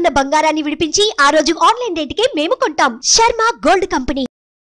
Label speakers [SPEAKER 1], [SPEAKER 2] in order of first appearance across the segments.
[SPEAKER 1] ఉన్న బంగారాన్ని విడిపించి ఆ రోజు ఆన్లైన్ రేటుకే మేము కొంటాం శర్మ గోల్డ్ కంపెనీ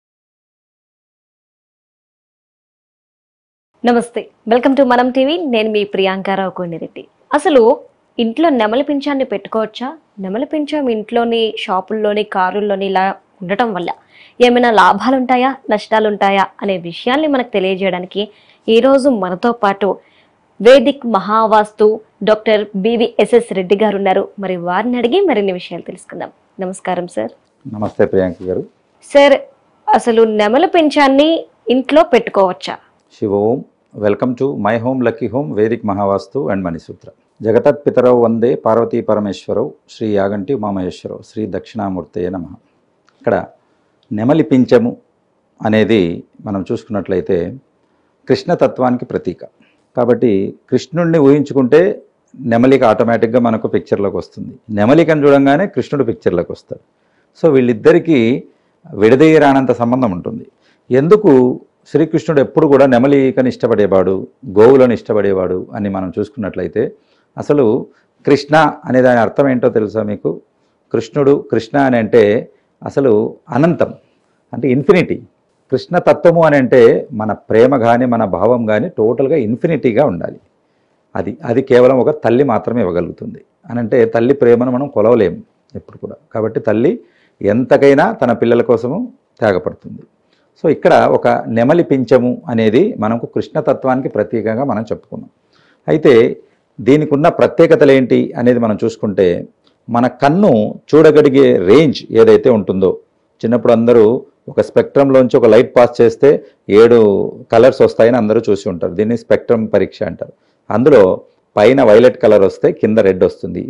[SPEAKER 2] నమస్తే వెల్కమ్ టు మనం టీవీ నేను మీ ప్రియాంకారావు కొండిరెడ్డి అసలు ఇంట్లో నెమలి పింఛాన్ని పెట్టుకోవచ్చా నెమలి పింఛం ఇంట్లోని షాపుల్లోని కారుల్లోని ఇలా ఉండటం వల్ల ఏమైనా లాభాలు ఉంటాయా నష్టాలు ఉంటాయా అనే విషయాల్ని మనకు తెలియజేయడానికి ఈరోజు మనతో పాటు Vedic Mahavastu doctor BVSS Reddy garu ఉన్నారు మరి వారిని అడిగి మరిన్ని విషయాలు తెలుసుకుందాం నమస్కారం సార్
[SPEAKER 3] నమస్తే ప్రియాంక గారు
[SPEAKER 2] సార్ అసలు నెమలి పింఛాన్ని ఇంట్లో పెట్టుకోవచ్చా
[SPEAKER 3] Shiva Om welcome to my home lucky home Vedic Mahavastu and Manisutra జగతత్ పితరౌ వందే పార్వతీ పరమేశ్వరౌ శ్రీ యాగంటి ఉమామహేశ్వరవు శ్రీ దక్షిణామూర్తయ నమ ఇక్కడ నెమలి పించము అనేది మనం చూసుకున్నట్లయితే కృష్ణతత్వానికి ప్రతీక కాబట్టి కృష్ణుడిని ఊహించుకుంటే నెమలిక ఆటోమేటిక్గా మనకు పిక్చర్లోకి వస్తుంది నెమలికను చూడంగానే కృష్ణుడు పిక్చర్లోకి వస్తాడు సో వీళ్ళిద్దరికీ విడదీయరానంత సంబంధం ఉంటుంది ఎందుకు శ్రీకృష్ణుడు ఎప్పుడు కూడా నెమలికని ఇష్టపడేవాడు గోవులను ఇష్టపడేవాడు అని మనం చూసుకున్నట్లయితే అసలు కృష్ణ అనే దాని అర్థం ఏంటో తెలుసా మీకు కృష్ణుడు కృష్ణ అని అంటే అసలు అనంతం అంటే ఇన్ఫినిటీ కృష్ణ తత్వము అని అంటే మన ప్రేమ కానీ మన భావం కానీ టోటల్గా ఇన్ఫినిటీగా ఉండాలి అది అది కేవలం ఒక తల్లి మాత్రమే ఇవ్వగలుగుతుంది అని అంటే తల్లి ప్రేమను మనం కొలవలేము ఎప్పుడు కూడా కాబట్టి తల్లి ఎంతకైనా తన పిల్లల కోసము త్యాగపడుతుంది సో ఇక్కడ ఒక నెమలి పించము అనేది మనకు కృష్ణతత్వానికి ప్రత్యేకంగా మనం చెప్పుకున్నాం అయితే దీనికి ఉన్న ప్రత్యేకతలు ఏంటి అనేది మనం చూసుకుంటే మన కన్ను చూడగలిగే రేంజ్ ఏదైతే ఉంటుందో చిన్నప్పుడు అందరూ ఒక స్పెక్ట్రంలోంచి ఒక లైట్ పాస్ చేస్తే ఏడు కలర్స్ వస్తాయని అందరూ చూసి ఉంటారు దీన్ని స్పెక్ట్రమ్ పరీక్ష అంటారు అందులో పైన వైలెట్ కలర్ వస్తే కింద రెడ్ వస్తుంది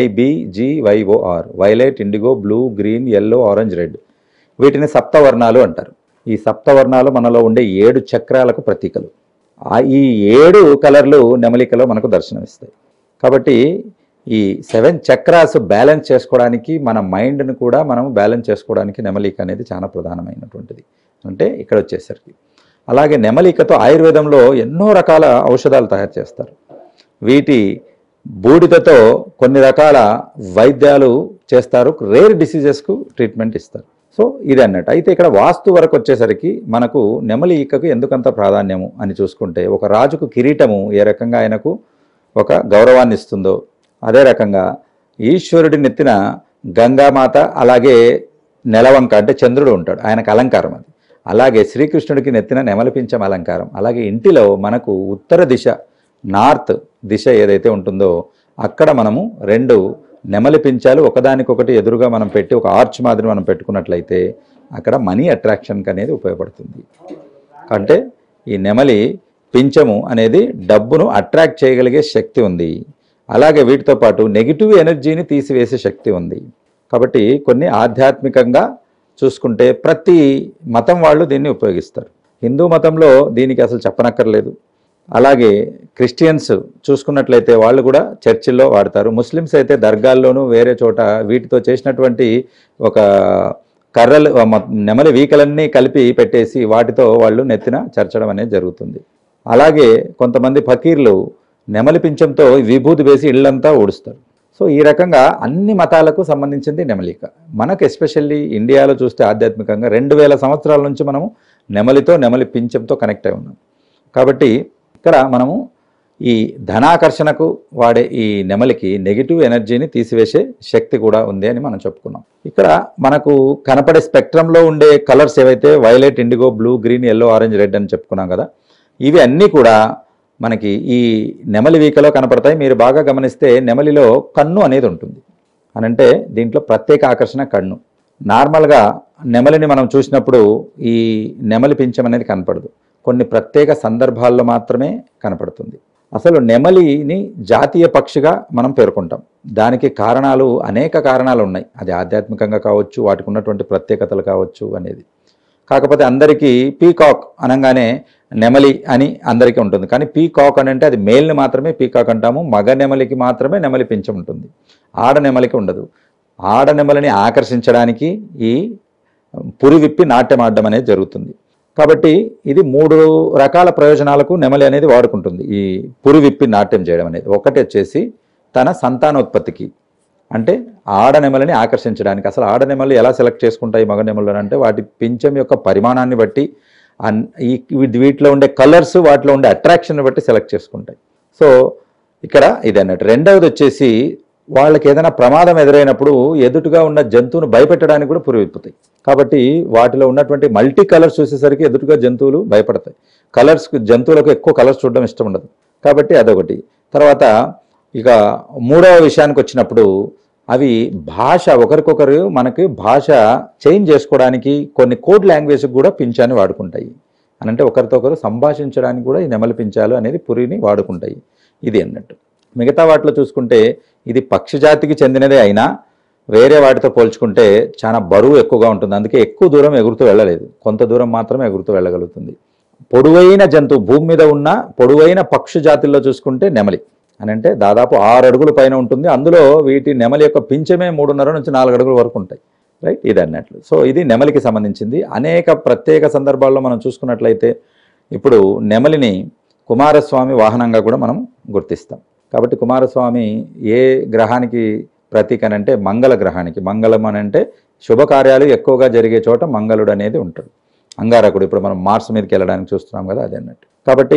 [SPEAKER 3] VIBGYOR violet indigo blue green yellow orange red వీటిని సప్తవర్ణాలు అంటారు ఈ సప్తవర్ణాలు మనలో ఉండే ఏడు చక్రాలకు ప్రతీకలు ఆ ఈ ఏడు కలర్లు నెమలికలో మనకు దర్శనమిస్తాయి కాబట్టి ఈ సెవెన్ చక్రాస్ బ్యాలెన్స్ చేసుకోవడానికి మన మైండ్ను కూడా మనం బ్యాలెన్స్ చేసుకోవడానికి నెమలిక అనేది చాలా ప్రధానమైనటువంటిది అంటే ఇక్కడ వచ్చేసరికి అలాగే నెమలికతో ఆయుర్వేదంలో ఎన్నో రకాల ఔషధాలు తయారు చేస్తారు వీటి బూడిదతో కొన్ని రకాల వైద్యాలు చేస్తారు రేర్ డిసీజెస్కు ట్రీట్మెంట్ ఇస్తారు సో ఇది అన్నట్టు అయితే ఇక్కడ వాస్తు వరకు వచ్చేసరికి మనకు నెమలి ఈకకు ఎందుకంత ప్రాధాన్యము అని చూసుకుంటే ఒక రాజుకు కిరీటము ఏ రకంగా ఆయనకు ఒక గౌరవాన్ని ఇస్తుందో అదే రకంగా ఈశ్వరుడి నెత్తిన గంగామాత అలాగే నెలవంక అంటే చంద్రుడు ఉంటాడు ఆయనకు అలంకారం అది అలాగే శ్రీకృష్ణుడికి నెత్తిన నెమలిపించం అలంకారం అలాగే ఇంటిలో మనకు ఉత్తర దిశ నార్త్ దిశ ఏదైతే ఉంటుందో అక్కడ మనము రెండు నెమలి పించాలు ఒకదానికొకటి ఎదురుగా మనం పెట్టి ఒక ఆర్చ్ మాదిరి మనం పెట్టుకున్నట్లయితే అక్కడ మనీ అట్రాక్షన్కి అనేది ఉపయోగపడుతుంది అంటే ఈ నెమలి పించము అనేది డబ్బును అట్రాక్ట్ చేయగలిగే శక్తి ఉంది అలాగే వీటితో పాటు నెగిటివ్ ఎనర్జీని తీసివేసే శక్తి ఉంది కాబట్టి కొన్ని ఆధ్యాత్మికంగా చూసుకుంటే ప్రతి మతం వాళ్ళు దీన్ని ఉపయోగిస్తారు హిందూ మతంలో దీనికి అసలు చెప్పనక్కర్లేదు అలాగే క్రిస్టియన్స్ చూసుకున్నట్లయితే వాళ్ళు కూడా చర్చిల్లో వాడతారు ముస్లిమ్స్ అయితే దర్గాల్లోనూ వేరే చోట వీటితో చేసినటువంటి ఒక కర్రలు మ- నెమలి వీకలన్నీ కలిపి పెట్టేసి వాటితో వాళ్ళు నెత్తిన చర్చడం అనేది జరుగుతుంది అలాగే కొంతమంది ఫకీర్లు నెమలి పింఛంతో విభూతి వేసి ఇళ్ళంతా ఊడుస్తారు సో ఈ రకంగా అన్ని మతాలకు సంబంధించింది నెమలిక మనకు ఎస్పెషల్లీ ఇండియాలో చూస్తే ఆధ్యాత్మికంగా రెండు వేల సంవత్సరాల నుంచి మనము నెమలితో నెమలి పింఛంతో కనెక్ట్ అయి ఉన్నాం కాబట్టి ఇక్కడ మనము ఈ ధనాకర్షణకు వాడే ఈ నెమలికి నెగిటివ్ ఎనర్జీని తీసివేసే శక్తి కూడా ఉంది అని మనం చెప్పుకున్నాం ఇక్కడ మనకు కనపడే స్పెక్ట్రంలో ఉండే కలర్స్ ఏవైతే violet indigo blue green yellow orange red అని చెప్పుకున్నాం కదా ఇవి అన్నీ కూడా మనకి ఈ నెమలి వీకలో కనపడతాయి మీరు బాగా గమనిస్తే నెమలిలో కన్ను అనేది ఉంటుంది అనంటే దీంట్లో ప్రత్యేక ఆకర్షణ కన్ను నార్మల్గా నెమలిని మనం చూసినప్పుడు ఈ నెమలి పింఛం అనేది కనపడదు కొన్ని ప్రత్యేక సందర్భాల్లో మాత్రమే కనపడుతుంది అసలు నెమలిని జాతీయ పక్షిగా మనం పేర్కొంటాం దానికి కారణాలు అనేక కారణాలు ఉన్నాయి అది ఆధ్యాత్మికంగా కావచ్చు వాటికి ఉన్నటువంటి ప్రత్యేకతలు కావచ్చు అనేది కాకపోతే అందరికీ పీకాక్ అనగానే నెమలి అని అందరికీ ఉంటుంది కానీ పీకాక్ అని అంటే అది మేల్ని మాత్రమే పీకాక్ అంటాము మగ నెమలికి మాత్రమే నెమలి పింఛం ఉంటుంది ఆడ నెమలికి ఉండదు ఆడ నెమలిని ఆకర్షించడానికి ఈ పురి విప్పి నాట్యం ఆడడం అనేది జరుగుతుంది కాబట్టి ఇది మూడు రకాల ప్రయోజనాలకు నెమలి అనేది వాడుకుంటుంది ఈ పురి విప్పి నాట్యం చేయడం అనేది ఒకటి వచ్చేసి తన సంతానోత్పత్తికి అంటే ఆడ నెమలిని ఆకర్షించడానికి అసలు ఆడ నెమలు ఎలా సెలెక్ట్ చేసుకుంటాయి మగ నెమలు అంటే వాటి పింఛం యొక్క పరిమాణాన్ని బట్టి అన్- ఈ వీ- వీటిలో ఉండే కలర్స్ వాటిలో ఉండే అట్రాక్షన్ బట్టి సెలెక్ట్ చేసుకుంటాయి సో ఇక్కడ ఇది అన్నట్టు రెండవది వచ్చేసి వాళ్ళకి ఏదైనా ప్రమాదం ఎదురైనప్పుడు ఎదుటుగా ఉన్న జంతువును భయపెట్టడానికి కూడా పురివిప్పుతాయి కాబట్టి వాటిలో ఉన్నటువంటి మల్టీ కలర్స్ చూసేసరికి ఎదుటుగా జంతువులు భయపడతాయి కలర్స్ జంతువులకు ఎక్కువ కలర్స్ చూడడం ఇష్టం ఉండదు కాబట్టి అదొకటి తర్వాత ఇక మూడవ విషయానికి వచ్చినప్పుడు అవి భాష ఒకరికొకరు మనకి భాష చేంజ్ చేసుకోవడానికి కొన్ని కోడ్ లాంగ్వేజ్ కూడా పింఛాన్ని వాడుకుంటాయి అని అంటే ఒకరితో ఒకరు సంభాషించడానికి కూడా ఈ నెమలి పించాలు అనేది పురిని వాడుకుంటాయి ఇది అన్నట్టు మిగతా వాటిలో చూసుకుంటే ఇది పక్షి జాతికి చెందినదే అయినా వేరే వాటితో పోల్చుకుంటే చాలా బరువు ఎక్కువగా ఉంటుంది అందుకే ఎక్కువ దూరం ఎగురుతూ వెళ్ళలేదు కొంత దూరం మాత్రమే ఎగురుతూ వెళ్ళగలుగుతుంది పొడవైన జంతువు భూమి మీద ఉన్న పొడవైన పక్షి జాతుల్లో చూసుకుంటే నెమలి అని అంటే దాదాపు ఆరు అడుగుల పైన ఉంటుంది అందులో వీటి నెమలి యొక్క పింఛమే మూడున్నర నుంచి నాలుగు అడుగుల వరకు ఉంటాయి రైట్ ఇది అన్నట్లు సో ఇది నెమలికి సంబంధించింది అనేక ప్రత్యేక సందర్భాల్లో మనం చూసుకున్నట్లయితే ఇప్పుడు నెమలిని కుమారస్వామి వాహనంగా కూడా మనం గుర్తిస్తాం కాబట్టి కుమారస్వామి ఏ గ్రహానికి ప్రతీక అని అంటే మంగళ గ్రహానికి మంగళం అని అంటే శుభకార్యాలు ఎక్కువగా జరిగే చోట మంగళుడు అనేది ఉంటాడు అంగారకుడు ఇప్పుడు మనం మార్స్ మీదకి వెళ్ళడానికి చూస్తున్నాం కదా అదే అన్నట్టు కాబట్టి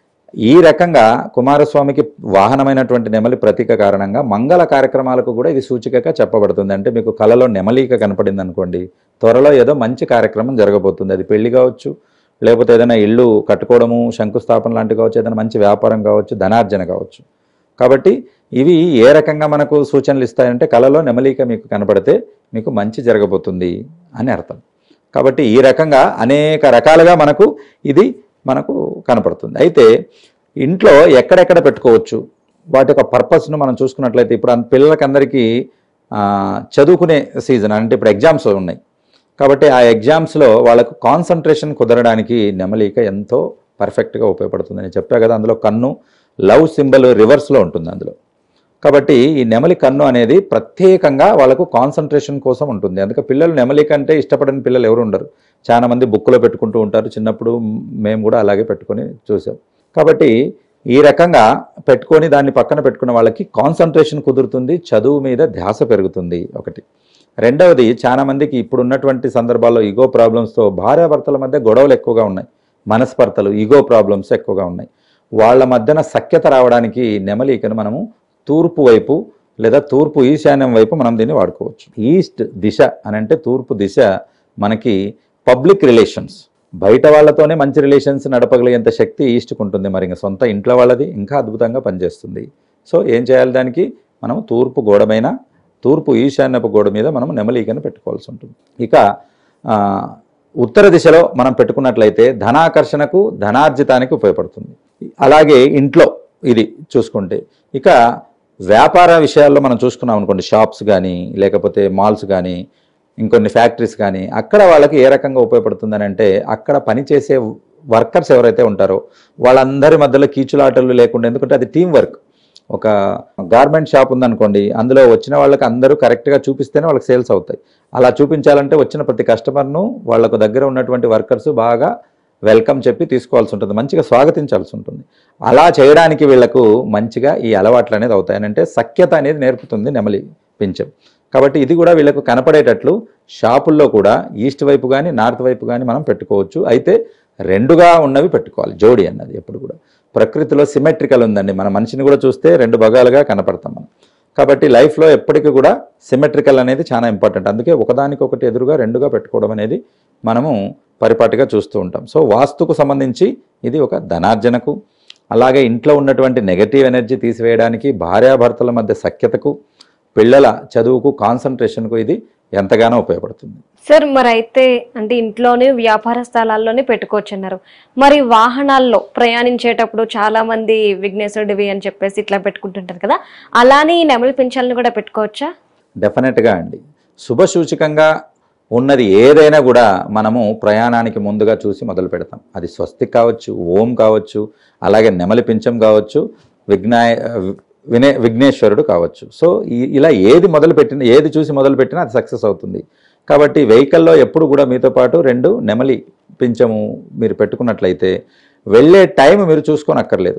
[SPEAKER 3] ఈ రకంగా కుమారస్వామికి వాహనమైనటువంటి నెమలి ప్రతీక కారణంగా మంగళ కార్యక్రమాలకు కూడా ఇది సూచికగా చెప్పబడుతుంది అంటే మీకు కళలో నెమలిక కనపడింది అనుకోండి త్వరలో ఏదో మంచి కార్యక్రమం జరగబోతుంది అది పెళ్లి కావచ్చు లేకపోతే ఏదైనా ఇల్లు కట్టుకోవడము శంకుస్థాపన లాంటి కావచ్చు ఏదైనా మంచి వ్యాపారం కావచ్చు ధనార్జన కావచ్చు కాబట్టి ఇవి ఏ రకంగా మనకు సూచనలు ఇస్తాయంటే కళలో నెమలిక మీకు కనపడితే మీకు మంచి జరగబోతుంది అని అర్థం కాబట్టి ఈ రకంగా అనేక రకాలుగా మనకు ఇది మనకు కనపడుతుంది అయితే ఇంట్లో ఎక్కడెక్కడ పెట్టుకోవచ్చు వాటి యొక్క పర్పస్ను మనం చూసుకున్నట్లయితే ఇప్పుడు అన్- పిల్లలకందరికీ ఆ, చదువుకునే సీజన్ అంటే ఇప్పుడు ఎగ్జామ్స్ ఉన్నాయి కాబట్టి ఆ ఎగ్జామ్స్లో వాళ్ళకు కాన్సన్ట్రేషన్ కుదరడానికి నెమలిక ఎంతో పర్ఫెక్ట్గా ఉపయోగపడుతుంది నేను చెప్పా కదా అందులో కన్ను లవ్ సింబల్ రివర్స్లో ఉంటుంది అందులో కాబట్టి ఈ నెమలి కన్ను అనేది ప్రత్యేకంగా వాళ్ళకు కాన్సన్ట్రేషన్ కోసం ఉంటుంది అందుకే పిల్లలు నెమలి కంటే ఇష్టపడని పిల్లలు ఎవరు ఉండరు చాలా మంది బుక్లో పెట్టుకుంటూ ఉంటారు చిన్నప్పుడు మేము కూడా అలాగే పెట్టుకొని చూసాం కాబట్టి ఈ రకంగా పెట్టుకొని దాన్ని పక్కన పెట్టుకున్న వాళ్ళకి కాన్సన్ట్రేషన్ కుదురుతుంది చదువు మీద ధ్యాస పెరుగుతుంది ఒకటి రెండవది చాలా మందికి ఇప్పుడు ఉన్నటువంటి సందర్భాల్లో ఈగో ప్రాబ్లమ్స్తో భార్యాభర్తల మధ్య గొడవలు ఎక్కువగా ఉన్నాయి మనస్పర్తలు ఈగో ప్రాబ్లమ్స్ ఎక్కువగా ఉన్నాయి వాళ్ళ మధ్యన సఖ్యత రావడానికి నెమలికను మనము తూర్పు వైపు లేదా తూర్పు ఈశాన్యం వైపు మనం దీన్ని వాడుకోవచ్చు ఈస్ట్ దిశ అని అంటే తూర్పు దిశ మనకి పబ్లిక్ రిలేషన్స్ బయట వాళ్ళతోనే మంచి రిలేషన్స్ నడపగలిగేంత శక్తి ఈస్ట్కి ఉంటుంది మరి ఇంకా సొంత ఇంట్లో వాళ్ళది ఇంకా అద్భుతంగా పనిచేస్తుంది సో ఏం చేయాలి దానికి మనం తూర్పు గోడ మీద తూర్పు ఈశాన్యపు గోడ మీద మనం నెమలీకను పెట్టుకోవాల్సి ఉంటుంది ఇక ఆ, ఉత్తర దిశలో మనం పెట్టుకున్నట్లయితే ధనాకర్షణకు ధనార్జితానికి ఉపయోగపడుతుంది అలాగే ఇంట్లో ఇది చూసుకుంటే ఇక వ్యాపార విషయాల్లో మనం చూసుకున్నాం అనుకోండి షాప్స్ కానీ లేకపోతే మాల్స్ కానీ ఇంకొన్ని ఫ్యాక్టరీస్ కానీ అక్కడ వాళ్ళకి ఏ రకంగా ఉపయోగపడుతుందని అంటే అక్కడ పనిచేసే వర్కర్స్ ఎవరైతే ఉంటారో వాళ్ళందరి మధ్యలో కీచులాటలు లేకుండా ఎందుకంటే అది టీం వర్క్ ఒక గార్మెంట్ షాప్ ఉందనుకోండి అందులో వచ్చిన వాళ్ళకి అందరూ కరెక్ట్గా చూపిస్తేనే వాళ్ళకి సేల్స్ అవుతాయి అలా చూపించాలంటే వచ్చిన ప్రతి కస్టమర్ను వాళ్ళకు దగ్గర ఉన్నటువంటి వర్కర్స్ బాగా వెల్కమ్ చెప్పి తీసుకోవాల్సి ఉంటుంది మంచిగా స్వాగతించాల్సి ఉంటుంది అలా చేయడానికి వీళ్ళకు మంచిగా ఈ అలవాట్లు అనేది అవుతాయి అంటే సఖ్యత అనేది నేర్పుతుంది నెమలి పింఛం కాబట్టి ఇది కూడా వీళ్ళకు కనపడేటట్లు షాపుల్లో కూడా ఈస్ట్ వైపు కానీ నార్త్ వైపు కానీ మనం పెట్టుకోవచ్చు అయితే రెండుగా ఉన్నవి పెట్టుకోవాలి జోడి అన్నది ఎప్పుడు కూడా ప్రకృతిలో సిమెట్రికల్ ఉందండి మన మనిషిని కూడా చూస్తే రెండు భాగాలుగా కనపడతాం మనం కాబట్టి లైఫ్లో ఎప్పటికీ కూడా సిమెట్రికల్ అనేది చాలా ఇంపార్టెంట్ అందుకే ఒకదానికొకటి ఎదురుగా రెండుగా పెట్టుకోవడం అనేది మనము పరిపాటిగా చూస్తూ ఉంటాం సో వాస్తుకు సంబంధించి ఇది ఒక ధనార్జనకు అలాగే ఇంట్లో ఉన్నటువంటి నెగటివ్ ఎనర్జీ తీసివేయడానికి భార్యాభర్తల మధ్య సఖ్యతకు పిల్లల చదువుకు కాన్సన్ట్రేషన్కు ఇది ఎంతగానో ఉపయోగపడుతుంది
[SPEAKER 2] సార్ మరి అయితే అంటే ఇంట్లోనే వ్యాపార స్థలాల్లోనే పెట్టుకోవచ్చు అన్నారు మరి వాహనాల్లో ప్రయాణించేటప్పుడు చాలా మంది విఘ్నేశ్వరుడివి అని చెప్పేసి ఇట్లా పెట్టుకుంటుంటారు కదా అలానే ఈ నెమలి పింఛాలను కూడా పెట్టుకోవచ్చా
[SPEAKER 3] డెఫినెట్గా అండి శుభసూచకంగా ఉన్నది ఏదైనా కూడా మనము ప్రయాణానికి ముందుగా చూసి మొదలు పెడతాం అది స్వస్తిక్ కావచ్చు ఓం కావచ్చు అలాగే నెమలి పించం కావచ్చు విఘ్నాయ వినే విఘ్నేశ్వరుడు కావచ్చు సో ఈ- ఇలా ఏది మొదలు పెట్టినా ఏది చూసి మొదలు పెట్టినా అది సక్సెస్ అవుతుంది కాబట్టి వెహికల్లో ఎప్పుడు కూడా మీతో పాటు రెండు నెమలి పించము మీరు పెట్టుకున్నట్లయితే వెళ్ళే టైం మీరు చూసుకోనక్కర్లేదు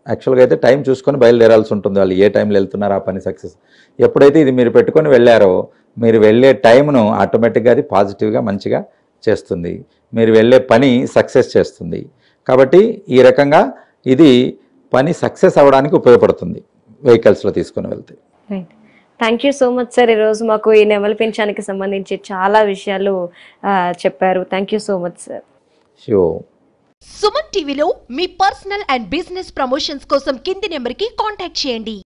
[SPEAKER 3] యాక్చువల్గా అయితే టైం చూసుకొని బయలుదేరాల్సి ఉంటుంది వాళ్ళు ఏ టైంలో వెళ్తున్నారో ఆ పని సక్సెస్ ఎప్పుడైతే ఇది మీరు పెట్టుకొని వెళ్ళారో మీరు వెళ్ళే టైంను ఆటోమేటిక్గా అది పాజిటివ్గా మంచిగా చేస్తుంది మీరు వెళ్ళే పని సక్సెస్ చేస్తుంది కాబట్టి ఈ రకంగా ఇది పని సక్సెస్ అవ్వడానికి ఉపయోగపడుతుంది వెహికల్స్లో తీసుకొని వెళ్తే
[SPEAKER 2] right thank you so much sir ఈరోజు మాకు ఈ నెమలి పింఛానికి సంబంధించి చాలా విషయాలు ఆ, చెప్పారు thank you so much sir
[SPEAKER 3] show
[SPEAKER 1] Suman టీవీలో మీ పర్సనల్ అండ్ బిజినెస్ ప్రమోషన్స్ కోసం కింది నెంబర్కి కాంటాక్ట్ చేయండి